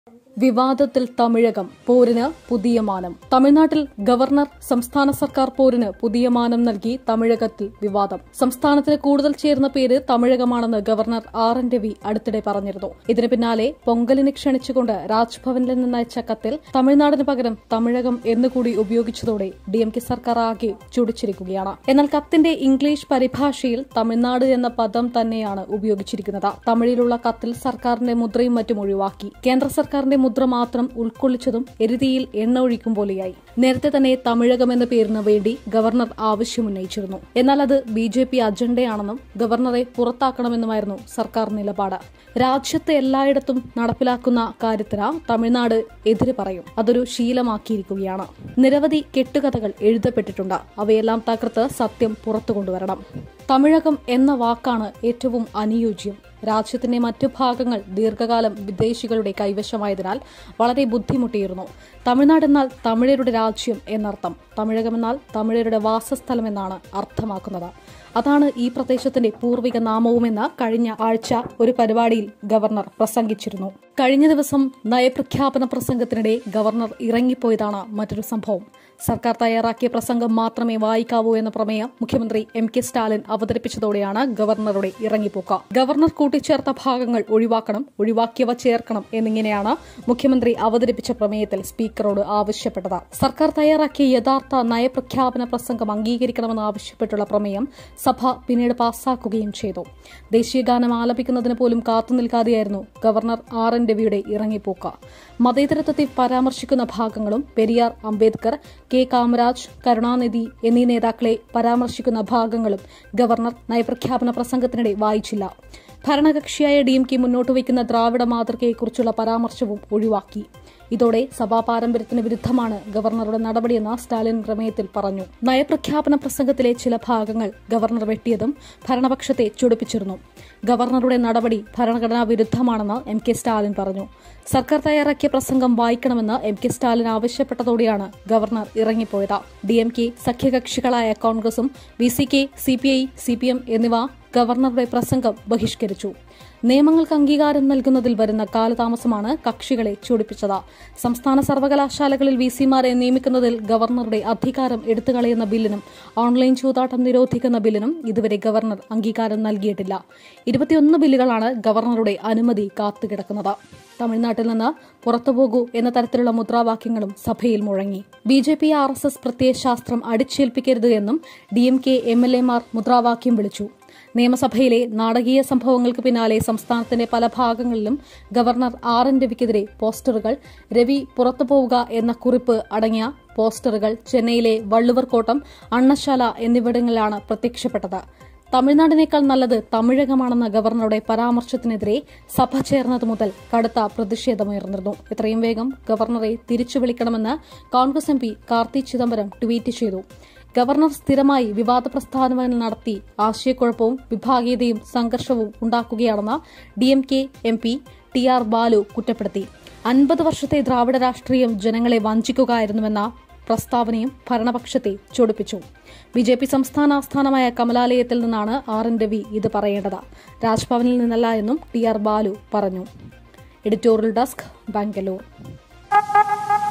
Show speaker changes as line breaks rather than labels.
വിവാദത്തിൽ തമിഴകം പോരിന് പുതിയ മാനം തമിഴ്നാട്ടിൽ ഗവർണർ സംസ്ഥാന സർക്കാർ പോരിന് പുതിയ മാനം നൽകി തമിഴകത്തിൽ വിവാദം സംസ്ഥാനത്തിന് കൂടുതൽ ചേർന്ന പേര് തമിഴകമാണെന്ന് ഗവർണർ ആർ എൻ രവി അടുത്തിടെ പറഞ്ഞിരുന്നു ഇതിന് പിന്നാലെ പൊങ്കലിന് ക്ഷണിച്ചുകൊണ്ട് രാജ്ഭവനിൽ നിന്നയച്ച കത്തിൽ തമിഴ്നാടിന് പകരം തമിഴകം എന്നുകൂടി ഉപയോഗിച്ചതോടെ ഡി എം കെ സർക്കാർ ആകെ ചുടിച്ചിരിക്കുകയാണ് എന്നാൽ കത്തിന്റെ ഇംഗ്ലീഷ് പരിഭാഷയിൽ തമിഴ്നാട് എന്ന പദം തന്നെയാണ് ഉപയോഗിച്ചിരിക്കുന്നത് തമിഴിലുള്ള കത്തിൽ സർക്കാരിന്റെ മുദ്രയും മറ്റും ഒഴിവാക്കി കേന്ദ്ര സർക്കാരിന്റെ മുദ്ര മാത്രം ഉൾക്കൊള്ളിച്ചതും എരുതിയിൽ എണ്ണ ഒഴിക്കും പോലെയായി നേരത്തെ തന്നെ തമിഴകം എന്ന പേരിന് വേണ്ടി ഗവർണർ ആവശ്യമുന്നയിച്ചിരുന്നു എന്നാൽ അത് ബി ജെ പി അജണ്ടയാണെന്നും ഗവർണറെ പുറത്താക്കണമെന്നുമായിരുന്നു സർക്കാർ നിലപാട് രാജ്യത്തെ എല്ലായിടത്തും നടപ്പിലാക്കുന്ന കാര്യത്തിന് തമിഴ്നാട് എതിര് പറയും അതൊരു ശീലമാക്കിയിരിക്കുകയാണ് നിരവധി കെട്ടുകഥകൾ എഴുതപ്പെട്ടിട്ടുണ്ട് അവയെല്ലാം തകർത്ത് സത്യം പുറത്തു കൊണ്ടുവരണം തമിഴകം എന്ന വാക്കാണ് ഏറ്റവും അനുയോജ്യം രാജ്യത്തിന്റെ മറ്റു ഭാഗങ്ങൾ ദീർഘകാലം വിദേശികളുടെ കൈവശമായതിനാൽ വളരെ ബുദ്ധിമുട്ടിയിരുന്നു തമിഴ്നാട് എന്നാൽ തമിഴരുടെ രാജ്യം എന്നർത്ഥം തമിഴകമെന്നാൽ തമിഴരുടെ വാസസ്ഥലം എന്നാണ് അർത്ഥമാക്കുന്നത് അതാണ് ഈ പ്രദേശത്തിന്റെ പൂർവിക നാമവുമെന്ന് കഴിഞ്ഞ ആഴ്ച ഒരു പരിപാടിയിൽ ഗവർണർ പ്രസംഗിച്ചിരുന്നു കഴിഞ്ഞ ദിവസം നയപ്രഖ്യാപന പ്രസംഗത്തിനിടെ ഗവർണർ ഇറങ്ങിപ്പോയതാണ് മറ്റൊരു സംഭവം സർക്കാർ തയ്യാറാക്കിയ പ്രസംഗം മാത്രമേ വായിക്കാവൂ എന്ന പ്രമേയം മുഖ്യമന്ത്രി എം കെ സ്റ്റാലിൻ അവതരിപ്പിച്ചതോടെയാണ് ഗവർണറുടെ ഇറങ്ങിപ്പോക്ക് ഗവർണർ കൂട്ടിച്ചേർത്ത ഭാഗങ്ങൾ ഒഴിവാക്കണം ഒഴിവാക്കിയവ ചേർക്കണം എന്നിങ്ങനെയാണ് മുഖ്യമന്ത്രി അവതരിപ്പിച്ച പ്രമേയത്തിൽ സ്പീക്കറോട് ആവശ്യപ്പെട്ടത് സർക്കാർ തയ്യാറാക്കിയ യഥാർത്ഥ നയപ്രഖ്യാപന പ്രസംഗം അംഗീകരിക്കണമെന്ന് ആവശ്യപ്പെട്ടുള്ള പ്രമേയം സഭ പിന്നീട് പാസാക്കുകയും ചെയ്തു ദേശീയഗാനം ആലപിക്കുന്നതിന് പോലും കാത്തുനിൽക്കാതെയായിരുന്നു ഗവർണർ ആർ എൻ രവിയുടെ ഇറങ്ങിപ്പോക്ക് മതേതരത്വത്തെ പരാമർശിക്കുന്ന ഭാഗങ്ങളും പെരിയാർ അംബേദ്കർ കെ കാമരാജ് കരുണാനിധി എന്നീ നേതാക്കളെ പരാമർശിക്കുന്ന ഭാഗങ്ങളും ഗവർണർ നയപ്രഖ്യാപന പ്രസംഗത്തിനിടെ വായിച്ചില്ല ഭരണകക്ഷിയായ ഡി എം കെ മുന്നോട്ട് വയ്ക്കുന്ന ദ്രാവിഡ മാതൃകയെക്കുറിച്ചുള്ള പരാമർശവും ഒഴിവാക്കി ഇതോടെ സഭാ പാരമ്പര്യത്തിന് വിരുദ്ധമാണ് ഗവർണറുടെ നടപടിയെന്ന് സ്റ്റാലിൻ പ്രമേയത്തിൽ പറഞ്ഞു നയപ്രഖ്യാപന പ്രസംഗത്തിലെ ചില ഭാഗങ്ങൾ ഗവർണർ വെട്ടിയതും ഭരണപക്ഷത്തെ ചൊടിപ്പിച്ചിരുന്നു ഗവർണറുടെ നടപടി ഭരണഘടനാ വിരുദ്ധമാണെന്ന് എം കെ സ്റ്റാലിൻ പറഞ്ഞു സർക്കാർ തയ്യാറാക്കിയ പ്രസംഗം വായിക്കണമെന്ന് എം കെ സ്റ്റാലിൻ ആവശ്യപ്പെട്ടതോടെയാണ് ഗവർണർ ഇറങ്ങിപ്പോയത് ഡി എം കെ സഖ്യകക്ഷികളായ കോൺഗ്രസും B C K C P I C P M എന്നിവ ഗവർണറുടെ പ്രസംഗം ബഹിഷ്കരിച്ചു നിയമങ്ങൾക്ക് അംഗീകാരം നൽകുന്നതിൽ വരുന്ന കാലതാമസമാണ് കക്ഷികളെ ചൂടിപ്പിച്ചത് സംസ്ഥാന സർവകലാശാലകളിൽ വിസിമാരെ നിയമിക്കുന്നതിൽ ഗവർണറുടെ അധികാരം എടുത്തുകളയുന്ന ബില്ലിനും ഓൺലൈൻ ചൂതാട്ടം നിരോധിക്കുന്ന ബില്ലിനും ഇതുവരെ ഗവർണർ അംഗീകാരം നൽകിയിട്ടില്ല ഇരുപത്തിയൊന്ന് ബില്ലുകളാണ് ഗവർണറുടെ അനുമതി കാത്തുകിടക്കുന്നത് തമിഴ്നാട്ടിൽ നിന്ന് പുറത്തുപോകൂ എന്ന തരത്തിലുള്ള മുദ്രാവാക്യങ്ങളും സഭയിൽ മുഴങ്ങി B J P R S S പ്രത്യയശാസ്ത്രം അടിച്ചേൽപ്പിക്കരുത് എന്നും D M K M L എമാർ മുദ്രാവാക്യം വിളിച്ചു നിയമസഭയിലെ നാടകീയ സംഭവങ്ങൾക്ക് പിന്നാലെ സംസ്ഥാനത്തിന്റെ പല ഭാഗങ്ങളിലും ഗവർണർ ആർ എൻ രവിക്കെതിരെ പോസ്റ്ററുകൾ രവി പുറത്തുപോവുക എന്ന കുറിപ്പ് അടങ്ങിയ പോസ്റ്ററുകൾ ചെന്നൈയിലെ വള്ളുവർക്കോട്ടം അണ്ണശാല എന്നിവിടങ്ങളിലാണ് പ്രത്യക്ഷപ്പെട്ടത് തമിഴ്നാടിനേക്കാൾ നല്ലത് തമിഴകമാണെന്ന ഗവർണറുടെ പരാമർശത്തിനെതിരെ സഭ ചേർന്നത് മുതൽ കടുത്ത പ്രതിഷേധമുയർന്നിരുന്നു എത്രയും വേഗം ഗവർണറെ തിരിച്ചു വിളിക്കണമെന്ന് Congress M P Karti Chidambaram tweet ചെയ്തു ഗവർണർ സ്ഥിരമായി വിവാദ പ്രസ്താവനകൾ നടത്തി ആശയക്കുഴപ്പവും വിഭാഗീയതയും സംഘർഷവും ഉണ്ടാക്കുകയാണെന്ന് D M K M P T R Balu കുറ്റപ്പെടുത്തി അൻപത് വർഷത്തെ ദ്രാവിഡ രാഷ്ട്രീയം ജനങ്ങളെ വഞ്ചിക്കുകയായിരുന്നുവെന്ന പ്രസ്താവനയും ഭരണപക്ഷത്തെ ചൊടിപ്പിച്ചു ബി ജെ പി സംസ്ഥാന ആസ്ഥാനമായ കമലാലയത്തിൽ നിന്നാണ് ആർ എൻ രവി ഇത് പറയേണ്ടത് രാജ്ഭവനിൽ നിന്നല്ല എന്നും ടി ആർ ബാലു പറഞ്ഞു എഡിറ്റോറിയൽ ഡെസ്ക് ബാംഗ്ലൂർ